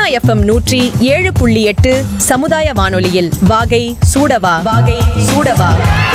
FM நூற்றி ஏழு புள்ளி எட்டு சமுதாய வானொலியில் வாகை சூடவா வாகை சூடவா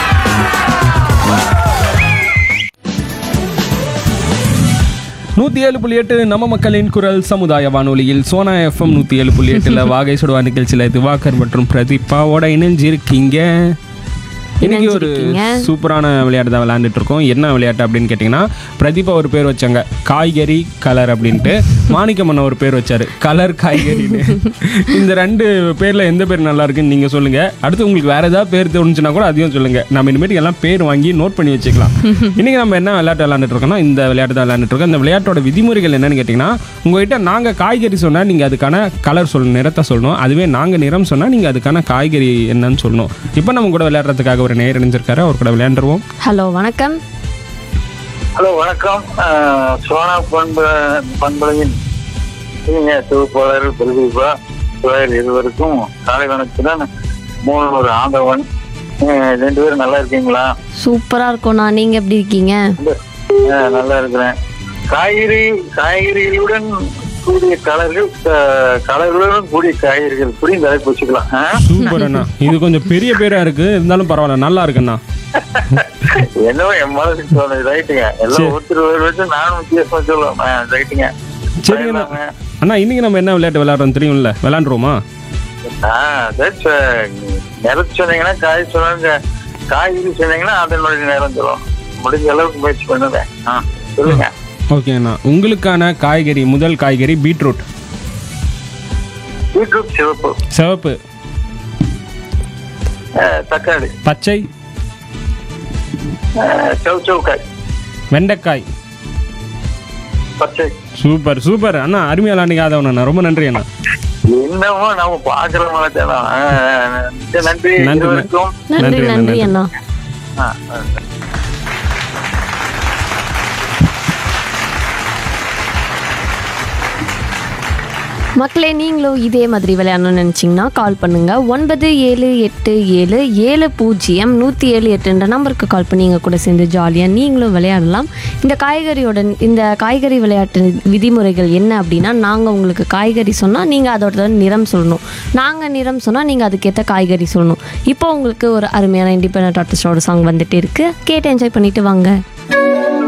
நூற்றி ஏழு புள்ளி எட்டு நம்ம மக்களின் குரல் சமுதாய வானொலியில் சோனா எஃப்எம் நூற்றி ஏழு புள்ளி எட்டில் வாகை சுடுவா நிகழ்ச்சியில் திவாகர் மற்றும் பிரதீபாவோட இணைஞ்சிருக்கீங்க இன்னைக்கு ஒரு சூப்பரான விளையாட்டு தான் விளையாண்டுட்டு இருக்கோம் என்ன விளையாட்டு அப்படின்னு கேட்டிங்கன்னா பிரதீபா ஒரு பேர் வச்சாங்க காய்கறி கலர் அப்படின்ட்டு மாணிக்கமன் ஒரு பேர் வச்சாரு கலர் காய்கறின்னு இந்த ரெண்டு பேரில் எந்த பேர் நல்லா இருக்குன்னு நீங்கள் சொல்லுங்கள் அடுத்து உங்களுக்கு வேறு ஏதாவது பேர் தோணுச்சுன்னா கூட அதையும் சொல்லுங்கள் நம்ம இனிமேட்டு எல்லாம் பேர் வாங்கி நோட் பண்ணி வச்சுக்கலாம் இன்றைக்கி நம்ம என்ன விளையாட்டு விளையாண்டுட்டு இருக்கோம்னா இந்த விளையாட்டு தான் விளையாண்டுட்டு இருக்கோம் இந்த விளையாட்டோட விதிமுறைகள் என்னன்னு கேட்டிங்கன்னா உங்ககிட்ட நாங்கள் காய்கறி சொன்னால் நீங்கள் அதுக்கான கலர் சொல்லணும் நிறத்தை சொல்லணும் அதுவே நாங்கள் நிறம் சொன்னால் நீங்கள் அதுக்கான காய்கறி என்னன்னு சொல்லணும் இப்போ நம்ம கூட விளையாடுறதுக்காக ஒரு நேர் இணைஞ்சிருக்காரு அவர் கூட விளையாண்டுருவோம் ஹலோ வணக்கம் ஹலோ வணக்கம் அஹ், சோனா பண்பு பண்பலையின் நீங்க தொகுப்பாளர் பிரதீபா சுயர் இருவருக்கும் காலை வணக்கத்துடன் மூணு ஒரு ஆதவன் அஹ், ரெண்டு பேரும் நல்லா இருக்கீங்களா சூப்பரா இருக்கோண்ணா நீங்க எப்படி இருக்கீங்க அஹ், நல்லா இருக்கிறேன் காய்கறி காய்கறிகளுடன் கூடிய கலர்கள் அஹ், கலர்களுடன் கூடிய காய்கறிகள் புரியும் தலைப்பு வச்சுக்கலாம் அஹ்? சூப்பர் அண்ணா இது கொஞ்சம் பெரிய பேரா இருக்கு இருந்தாலும் பரவாயில்ல நல்லா இருக்குண்ணா என்னவோ என் மனசுக்கு தோணுது ரைட்டுங்க எல்லாம் ஒருத்தர் ஒரு வச்சு நானும் வித்தியாசமா சொல்லுவேன் அஹ், ரைட்டுங்க சரிங்கண்ணா அண்ணா இன்னைக்கு நம்ம என்ன விளையாட்டு விளையாடுறோம் தெரியும்ல விளையாண்டுருவோமா ஆ தட்ஸ் நிறம் சொன்னீங்கன்னா காய் சொன்னாங்க காய்கறி சொன்னீங்கன்னா அதனுடைய நேரம் சொல்லும் முடிஞ்ச அளவுக்கு முயற்சி பண்ணுவேன் ஆ சொல்லுங்க ஓகே அண்ணா உங்களுக்கான காய்கறி முதல் காய்கறி பீட்ரூட் பீட்ரூட் சிவப்பு சிவப்பு ஆ, தக்காளி பச்சை ஆ, சவு சவுக்காய் வெண்டைக்காய் பச்சை சூப்பர் சூப்பர் அண்ணா அருமையா விளையாண்டிங்க ஆதவன் அண்ணா ரொம்ப நன்றி அண்ணா என்னமோ நம்ம பாக்குற மாதிரி நன்றி நன்றி. இருவருக்கும் நன்றி நன்றி, நன்றி நன்றி. அண்ணா ஆ, ஆ. மக்களே நீங்களும் இதே மாதிரி விளையாடணும்னு நினச்சிங்கன்னா கால் பண்ணுங்க ஒன்பது ஏழு எட்டு ஏழு ஏழு பூஜ்ஜியம் நூற்றி ஏழு எட்டுன்ற நம்பருக்கு கால் பண்ணி எங்கள் கூட சேர்ந்து ஜாலியாக நீங்களும் விளையாடலாம் இந்த காய்கறியோட இந்த காய்கறி விளையாட்டு விதிமுறைகள் என்ன அப்படின்னா நாங்கள் உங்களுக்கு காய்கறி சொன்னால் நீங்கள் அதோட நிறம் சொல்லணும் நாங்கள் நிறம் சொன்னால் நீங்கள் அதுக்கேற்ற காய்கறி சொல்லணும் இப்போ உங்களுக்கு ஒரு அருமையான இண்டிபெண்ட் ஆர்டிஸ்டோட சாங் வந்துட்டு இருக்கு கேட்டு என்ஜாய் பண்ணிட்டு வாங்க